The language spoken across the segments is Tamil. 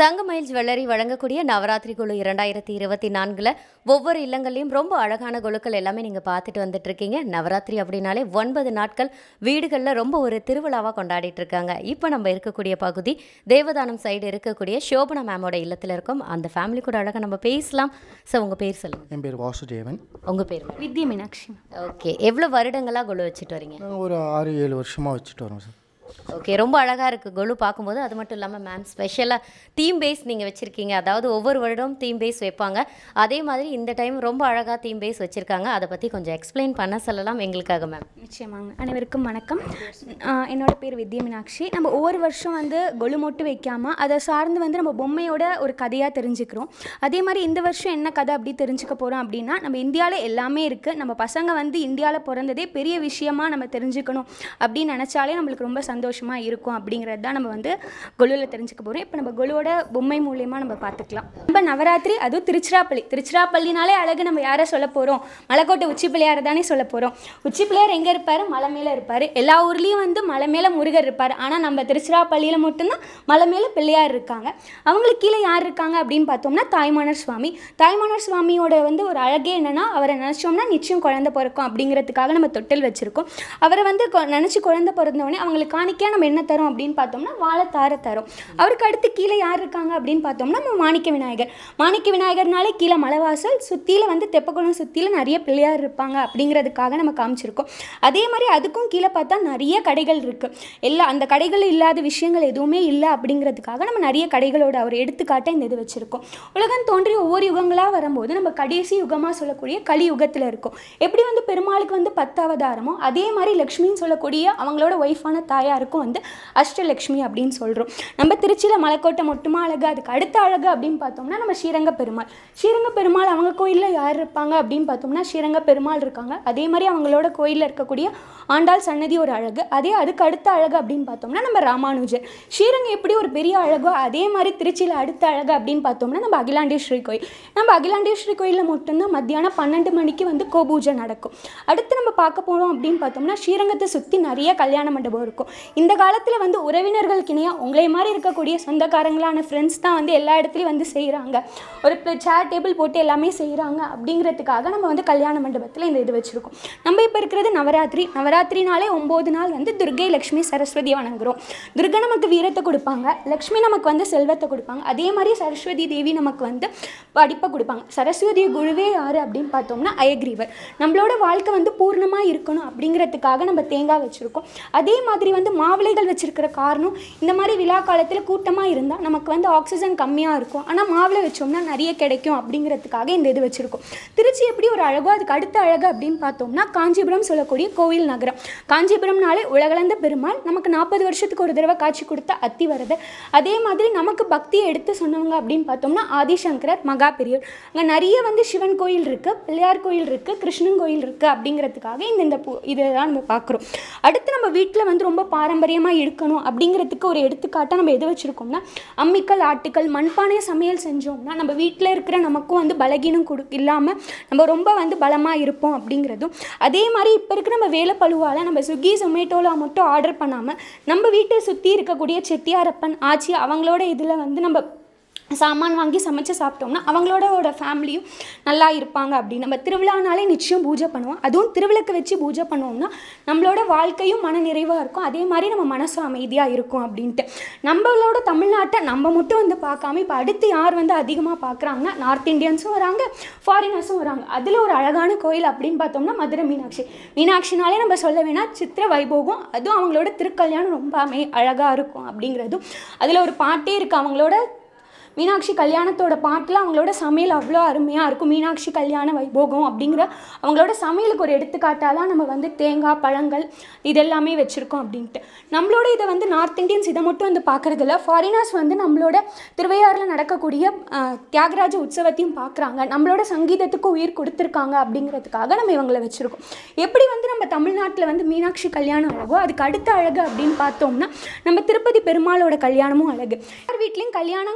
தங்கமயில் ஜுவல்லரி வழங்கக்கூடிய நவராத்திரி குழு இரண்டாயிரத்தி இருபத்தி நான்கில் ஒவ்வொரு இல்லங்கள்லையும் ரொம்ப அழகான குழுக்கள் எல்லாமே நீங்கள் பார்த்துட்டு வந்துட்டு இருக்கீங்க நவராத்திரி அப்படின்னாலே ஒன்பது நாட்கள் வீடுகளில் ரொம்ப ஒரு திருவிழாவாக கொண்டாடிட்டு இருக்காங்க இப்போ நம்ம இருக்கக்கூடிய பகுதி தேவதானம் சைடு இருக்கக்கூடிய சோபனா மேமோட இல்லத்தில் இருக்கோம் அந்த ஃபேமிலி கூட அழகாக நம்ம பேசலாம் ஸோ உங்கள் பேர் சொல்லுங்கள் என் பேர் வாசுதேவன் உங்கள் பேர் வித்யா மீனாட்சி ஓகே எவ்வளோ வருடங்களாக குழு வச்சுட்டு வரீங்க நாங்கள் ஒரு ஆறு ஏழு வருஷமாக வச்சுட்டு வரோம் சார் ஓகே ரொம்ப அழகாக இருக்குது கொலு பார்க்கும்போது அது மட்டும் இல்லாமல் மேம் ஸ்பெஷலாக தீம் பேஸ் நீங்கள் வச்சுருக்கீங்க அதாவது ஒவ்வொரு வருடம் தீம் பேஸ் வைப்பாங்க அதே மாதிரி இந்த டைம் ரொம்ப அழகாக தீம் பேஸ் வச்சுருக்காங்க அதை பற்றி கொஞ்சம் எக்ஸ்பிளைன் பண்ண சொல்லலாம் எங்களுக்காக மேம் நிச்சயமாங்க அனைவருக்கும் வணக்கம் ஆஹ் என்னோட பேர் வித்யா மீனாட்சி நம்ம ஒவ்வொரு வருஷம் வந்து கொலு மொட்டு வைக்காமல் அதை சார்ந்து வந்து நம்ம பொம்மையோட ஒரு கதையாக தெரிஞ்சுக்கிறோம் அதே மாதிரி இந்த வருஷம் என்ன கதை அப்படி தெரிஞ்சுக்க போகிறோம் அப்படின்னா நம்ம இந்தியாவில் எல்லாமே இருக்குது நம்ம பசங்க வந்து இந்தியாவில் பிறந்ததே பெரிய விஷயமா நம்ம தெரிஞ்சுக்கணும் அப்படின்னு நினச்சாலே நம்மளுக்கு ரொம்ப சந்தோஷமாக இருக்கும் அப்படிங்கிறது தான் நம்ம வந்து கொலுவில் தெரிஞ்சுக்க போகிறோம் இப்போ நம்ம கொலுவோட பொம்மை மூலியமாக நம்ம பார்த்துக்கலாம் நம்ம நவராத்திரி அதுவும் திருச்சிராப்பள்ளி திருச்சிராப்பள்ளினாலே அழகு நம்ம யாரை சொல்ல போகிறோம் மலைக்கோட்டை உச்சி பிள்ளையார் தானே சொல்ல போகிறோம் உச்சி பிள்ளையார் எங்கே இருப்பார் மலை மேலே இருப்பார் எல்லா ஊர்லேயும் வந்து மலை மேலே முருகர் இருப்பார் ஆனால் நம்ம திருச்சிராப்பள்ளியில் மட்டும்தான் மலை மேலே பிள்ளையார் இருக்காங்க அவங்களுக்கு கீழே யார் இருக்காங்க அப்படின்னு பார்த்தோம்னா தாய்மானர் சுவாமி தாய்மானர் சுவாமியோட வந்து ஒரு அழகே என்னன்னா அவரை நினச்சோம்னா நிச்சயம் குழந்தை பிறக்கும் அப்படிங்கிறதுக்காக நம்ம தொட்டில் வச்சுருக்கோம் அவரை வந்து கொ- நினச்சி குழந்தை பிறந்தோடனே அவங்களுக்கு காணிக்கையாக நம்ம என்ன தரோம் அப்படின்னு பார்த்தோம்னா வாழைத்தார தரோம் அவருக்கு அடுத்து கீழே யார் இருக்காங்க அப்படின்னு பார்த்தோம்னா நம்ம மாணிக்க விநாயகர் மாணிக்க விநாயகர்னாலே கீழே மலைவாசல் சுற்றியில் வந்து தெப்பக்குளம் சுற்றியில் நிறைய பிள்ளையார் இருப்பாங்க அப்படிங்கிறதுக்காக நம்ம காமிச்சிருக்கோம் அதே மாதிரி அதுக்கும் கீழே பார்த்தா நிறைய கடைகள் இருக்குது எல்லா அந்த கடைகள் இல்லாத விஷயங்கள் எதுவுமே இல்லை அப்படிங்கிறதுக்காக நம்ம நிறைய கடைகளோட ஒரு எடுத்துக்காட்டை இந்த இது வச்சுருக்கோம் உலகம் தோன்றி ஒவ்வொரு யுகங்களாக வரும்போது நம்ம கடைசி யுகமாக சொல்லக்கூடிய கலி யுகத்தில் இருக்கும் எப்படி வந்து பெருமாளுக்கு வந்து பத்து அவதாரமோ அதே மாதிரி லக்ஷ்மின்னு சொல்லக்கூடிய அவங்களோட ஒய்ஃபான தாயாருக்கும் வந்து அஷ்டலக்ஷ்மி அப்படின்னு சொல்கிறோம் நம்ம திருச்சியில் மலைக்கோட்டை மட்டுமா அழகு அதுக்கு அடுத்த அழகு அப்படின்னு பார்த்தோம்னா நம்ம ஸ்ரீரங்க பெருமாள் ஸ்ரீரங்க பெருமாள் அவங்க கோயிலில் யார் இருப்பாங்க அப்படின்னு பார்த்தோம்னா ஸ்ரீரங்க பெருமாள் இருக்காங்க அதே மாதிரி அவங்களோட கோயிலில் இருக்கக்கூடிய ஆண்டாள் சன்னதி ஒரு அழகு அதே அதுக்கு அடுத்த அழகு அப்படின்னு பார்த்தோம்னா நம்ம ராமானுஜர் ஸ்ரீரங்கம் எப்படி ஒரு பெரிய அழகோ அதே மாதிரி திருச்சியில் அடுத்த அழகு அப்படின்னு பார்த்தோம்னா நம்ம அகிலாண்டேஸ்வரி கோயில் நம்ம அகிலாண்டேஸ்வரி கோயிலில் மட்டும்தான் மத்தியானம் பன்னெண்டு மணிக்கு வந்து கோபூஜை நடக்கும் அடுத்து நம்ம பார்க்க போகிறோம் அப்படின்னு பார்த்தோம்னா ஸ்ரீரங்கத்தை சுற்றி நிறைய கல்யாண மண்டபம் இருக்கும் இந்த காலத்தில் வந்து உறவினர்களுக்கு இணையாக உங்களை மாதிரி இருக்கக்கூடிய சொந்தக்காரங்களான ஃப்ரெண்ட்ஸ் தான் வந்து எல்லா இடத்துலையும் வந்து செய்கிறாங்க ஒரு சேர் டேபிள் போட்டு எல்லாமே செய்கிறாங்க அப்படிங்கிறதுக்காக நம்ம வந்து கல்யாண மண்டபத்தில் இந்த இது வச்சுருக்கோம் நம்ம இப்போ இருக்கிறது நவராத்திரி நவராத்திரினாலே ஒம்பது நாள் வந்து துர்கை லக்ஷ்மி சரஸ்வதியை வணங்குறோம் துர்கை நமக்கு வீரத்தை கொடுப்பாங்க லக்ஷ்மி நமக்கு வந்து செல்வத்தை கொடுப்பாங்க அதே மாதிரி சரஸ்வதி தேவி நமக்கு வந்து படிப்பை கொடுப்பாங்க சரஸ்வதி குருவே யார் அப்படின்னு பார்த்தோம்னா அயக்ரீவர் நம்மளோட வாழ்க்கை வந்து பூர்ணமாக இருக்கணும் அப்படிங்கிறதுக்காக நம்ம தேங்காய் வச்சுருக்கோம் அதே மாதிரி வந்து மாவிளைகள் வச்சிருக்கிற காரணம் இந்த மாதிரி விழா காலத்தில் கூட்டமாக இருந்தால் நமக்கு வந்து ஆக்சிஜன் கம்மியாக இருக்கும் ஆனால் மாவிளை வச்சோம்னா நிறைய கிடைக்கும் அப்படிங்கிறதுக்காக இந்த இது வச்சுருக்கோம் திருச்சி எப்படி ஒரு அழகோ அதுக்கு அடுத்த அழகு அப்படின்னு பார்த்தோம்னா காஞ்சிபுரம் சொல்லக்கூடிய கோவில் நகரம் காஞ்சிபுரம்னாலே உலகளந்த பெருமாள் நமக்கு நாற்பது வருஷத்துக்கு ஒரு தடவை காட்சி கொடுத்த அத்திவரதர் அதே மாதிரி நமக்கு பக்தியை எடுத்து சொன்னவங்க அப்படின்னு பார்த்தோம்னா ஆதிசங்கரர் மகா பெரியவர் அங்கே நிறைய வந்து சிவன் கோயில் இருக்குது பிள்ளையார் கோயில் இருக்குது கிருஷ்ணன் கோயில் இருக்குது அப்படிங்கிறதுக்காக இந்த இந்த பூ இதெல்லாம் நம்ம பார்க்குறோம் அடுத்து நம்ம வீட்டில் வந்து ரொம்ப பாரம்பரியமாக இருக்கணும் அப்படிங்கிறதுக்கு ஒரு எடுத்துக்காட்டாக நம்ம எது வச்சுருக்கோம்னா அம்மிக்கல் ஆட்டுக்கல் மண்பானை சமையல் செஞ்சோம்னா நம்ம வீட்டில் இருக்கிற நமக்கும் வந்து பலகீனம் கொடு இல்லாமல் நம்ம ரொம்ப வந்து பலமாக இருப்போம் அப்படிங்கிறதும் அதே மாதிரி இப்போ இருக்கிற நம்ம வேலை பழுவால் நம்ம ஸ்விக்கி ஜொமேட்டோவில் மட்டும் ஆர்டர் பண்ணாமல் நம்ம வீட்டை சுற்றி இருக்கக்கூடிய செட்டியாரப்பன் ஆச்சி அவங்களோட இதில் வந்து நம்ம சாமான் வாங்கி சமைச்சு சாப்பிட்டோம்னா அவங்களோட ஃபேமிலியும் நல்லா இருப்பாங்க அப்படின்னு நம்ம திருவிழானாலே நிச்சயம் பூஜை பண்ணுவோம் அதுவும் திருவிளக்கு வச்சு பூஜை பண்ணுவோம்னா நம்மளோட வாழ்க்கையும் மன நிறைவாக இருக்கும் அதே மாதிரி நம்ம மனசும் அமைதியாக இருக்கும் அப்படின்ட்டு நம்மளோட தமிழ்நாட்டை நம்ம மட்டும் வந்து பார்க்காம இப்போ அடுத்து யார் வந்து அதிகமாக பார்க்குறாங்கன்னா நார்த் இந்தியன்ஸும் வராங்க ஃபாரினர்ஸும் வராங்க அதில் ஒரு அழகான கோயில் அப்படின்னு பார்த்தோம்னா மதுரை மீனாட்சி மீனாட்சினாலே நம்ம சொல்ல வேணால் சித்திர வைபோகம் அதுவும் அவங்களோட திருக்கல்யாணம் ரொம்ப அமை அழகாக இருக்கும் அப்படிங்கிறதும் அதில் ஒரு பாட்டே இருக்குது அவங்களோட மீனாட்சி கல்யாணத்தோட பாட்டில் அவங்களோட சமையல் அவ்வளோ அருமையாக இருக்கும் மீனாட்சி கல்யாண வைபோகம் அப்படிங்கிற அவங்களோட சமையலுக்கு ஒரு எடுத்துக்காட்டாக தான் நம்ம வந்து தேங்காய் பழங்கள் இதெல்லாமே வச்சுருக்கோம் அப்படின்ட்டு நம்மளோட இதை வந்து நார்த் இந்தியன்ஸ் இதை மட்டும் வந்து பார்க்குறதில்ல ஃபாரினர்ஸ் வந்து நம்மளோட திருவையாறில் நடக்கக்கூடிய ஆஹ், தியாகராஜ உற்சவத்தையும் பார்க்குறாங்க நம்மளோட சங்கீதத்துக்கு உயிர் கொடுத்துருக்காங்க அப்படிங்கிறதுக்காக நம்ம இவங்களை வச்சுருக்கோம் எப்படி வந்து நம்ம தமிழ்நாட்டில் வந்து மீனாட்சி கல்யாணம் அழகோ அதுக்கு அடுத்த அழகு அப்படின்னு பார்த்தோம்னா நம்ம திருப்பதி பெருமாளோட கல்யாணமும் அழகு எல்லார் வீட்லேயும் கல்யாணங்கிறது ஒரு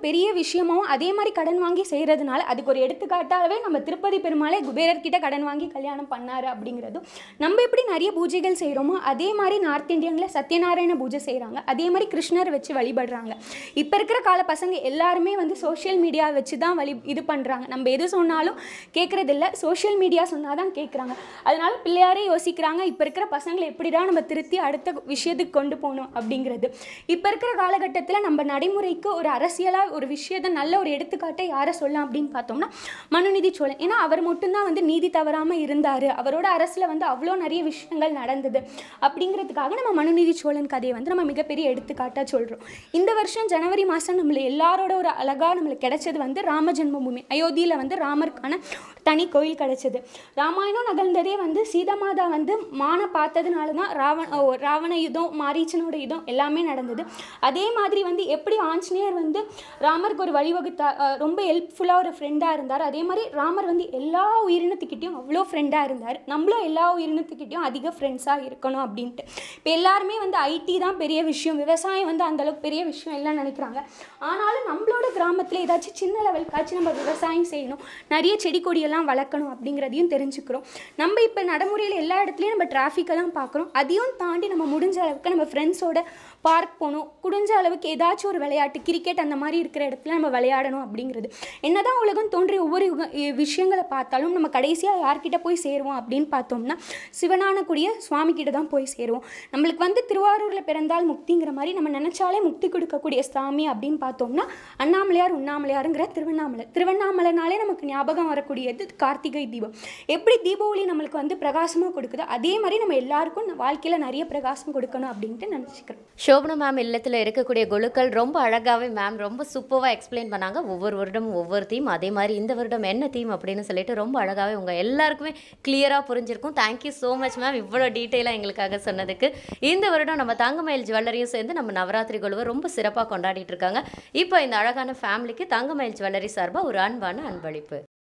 பெரிய விஷயமாவும் அதே மாதிரி கடன் வாங்கி செய்கிறதுனால அதுக்கு ஒரு எடுத்துக்காட்டாகவே நம்ம திருப்பதி பெருமாளே குபேரர்கிட்ட கடன் வாங்கி கல்யாணம் பண்ணாரு அப்படிங்கிறதும் நம்ம எப்படி நிறைய பூஜைகள் செய்கிறோமோ அதே மாதிரி நார்த் இந்தியனில் சத்யநாராயண பூஜை செய்கிறாங்க அதே மாதிரி கிருஷ்ணர் வச்சு வழிபடுறாங்க இப்போ இருக்கிற கால பசங்க எல்லாருமே வந்து சோஷியல் மீடியா வச்சு தான் வழி இது பண்ணுறாங்க நம்ம எது சொன்னாலும் கேட்குறதில்ல சோஷியல் மீடியா சொன்னால் தான் கேட்குறாங்க அதனால பிள்ளையாரே யோசிக்கிறாங்க இப்போ இருக்கிற பசங்களை எப்படிடா நம்ம திருத்தி அடுத்த விஷயத்துக்கு கொண்டு போகணும் அப்படிங்கிறது இப்போ இருக்கிற காலகட்டத்தில் நம்ம நடைமுறைக்கு ஒரு அரசியலாக ஒரு விஷயத்தை நல்ல ஒரு எடுத்துக்காட்டை யாரை சொல்லலாம் அப்படின்னு பார்த்தோம்னா மனுநீதி சோழன் ஏன்னா அவர் மட்டும்தான் வந்து நீதி தவறாமல் இருந்தார் அவரோட அரசில் வந்து அவ்வளோ நிறைய விஷயங்கள் நடந்தது அப்படிங்கிறதுக்காக நம்ம மனுநீதி சோழன் கதையை வந்து நம்ம மிகப்பெரிய எடுத்துக்காட்டாக சொல்கிறோம் இந்த வருஷம் ஜனவரி மாதம் நம்மள எல்லாரோட ஒரு அழகாக நம்மளுக்கு கிடைச்சது வந்து ராம ஜென்மபூமி அயோத்தியில் வந்து ராமருக்கான தனி கோயில் கிடைச்சது ராமாயணம் நகர்ந்ததே வந்து சீதாமாதா வந்து மான பார்த்ததுனால தான் ராவண ஓ, ராவண யுதம் மாரீச்சனோட யுதம் எல்லாமே நடந்தது அதே மாதிரி வந்து எப்படி ஆஞ்சநேயர் வந்து ராமருக்கு ஒரு வழிவகுத்தா அஹ், ரொம்ப ஹெல்ப்ஃபுல்லாக ஒரு ஃப்ரெண்டாக இருந்தார் அதே மாதிரி ராமர் வந்து எல்லா உயிரினத்துக்கிட்டையும் அவ்வளோ ஃப்ரெண்டாக இருந்தார் நம்மளும் எல்லா உயிரினத்துக்கிட்டையும் அதிக ஃப்ரெண்ட்ஸாக இருக்கணும் அப்படின்ட்டு இப்போ எல்லாருமே வந்து ஐடி தான் பெரிய விஷயம் விவசாயம் வந்து அந்த அளவுக்கு பெரிய விஷயம் எல்லாம் நினைக்கிறாங்க ஆனாலும் நம்மளோட கிராமத்தில் ஏதாச்சும் சின்ன லெவலுக்காச்சும் நம்ம விவசாயம் செய்யணும் நிறைய செடி கொடியெல்லாம் வளர்க்கணும் அப்படிங்கிறதையும் தெரிஞ்சுக்கிறோம் நம்ம இப்போ நடைமுறையில் எல்லா இடத்துலையும் நம்ம டிராஃபிக்கை தான் பார்க்குறோம் அதையும் தாண்டி நம்ம முடிஞ்ச அளவுக்கு நம்ம ஃப்ரெண்ட்ஸோட பார்க் போகணும் முடிஞ்ச அளவுக்கு ஏதாச்சும் ஒரு விளையாட்டு கிரிக்கெட் அந்த மாதிரி இருக்கிற இடத்துல நம்ம விளையாடணும் அப்படிங்கிறது என்னதான் உலகம் தோன்றிய ஒவ்வொரு யுக- இ- விஷயங்களை பார்த்தாலும் நம்ம கடைசியாக யார்கிட்ட போய் சேருவோம் அப்படின்னு பார்த்தோம்னா சிவனானக்கூடிய சுவாமி கிட்ட தான் போய் சேருவோம் நம்மளுக்கு வந்து திருவாரூரில் பிறந்தால் முக்திங்கிற மாதிரி நம்ம நினச்சாலே முக்தி கொடுக்கக்கூடிய சாமி அப்படின்னு பார்த்தோம்னா அண்ணாமலையார் உண்ணாமலையாருங்கிற திருவண்ணாமலை திருவண்ணாமலைனாலே நமக்கு ஞாபகம் வரக்கூடியது கார்த்திகை தீபம் எப்படி தீபாவளி நம்மளுக்கு வந்து பிரகாசமாக கொடுக்குதோ அதே மாதிரி நம்ம எல்லாருக்கும் வாழ்க்கையில் நிறைய பிரகாசம் கொடுக்கணும் அப்படின்ட்டு நினச்சிக்கிறோம் சோபனா மேம் இல்லத்தில் இருக்கக்கூடிய குழுக்கள் ரொம்ப அழகாகவே மேம் ரொம்ப சூப்பராக எக்ஸ்பிளைன் பண்ணாங்க ஒவ்வொரு வருடமும் ஒவ்வொரு தீம் அதே மாதிரி இந்த வருடம் என்ன தீம் அப்படின்னு சொல்லிட்டு ரொம்ப அழகாகவே உங்கள் எல்லாருக்குமே கிளியராக புரிஞ்சிருக்கும் தேங்க்யூ ஸோ மச் மேம் இவ்வளோ டீட்டெயிலாக எங்களுக்காக சொன்னதுக்கு இந்த வருடம் நம்ம தங்கமயில் ஜுவல்லரியும் சேர்ந்து நம்ம நவராத்திரி குழுவை ரொம்ப சிறப்பாக கொண்டாடிட்டு இருக்காங்க இப்போ இந்த அழகான ஃபேமிலிக்கு தங்கமயில் ஜுவல்லரி சார்பாக ஒரு அன்பான அன்பளிப்பு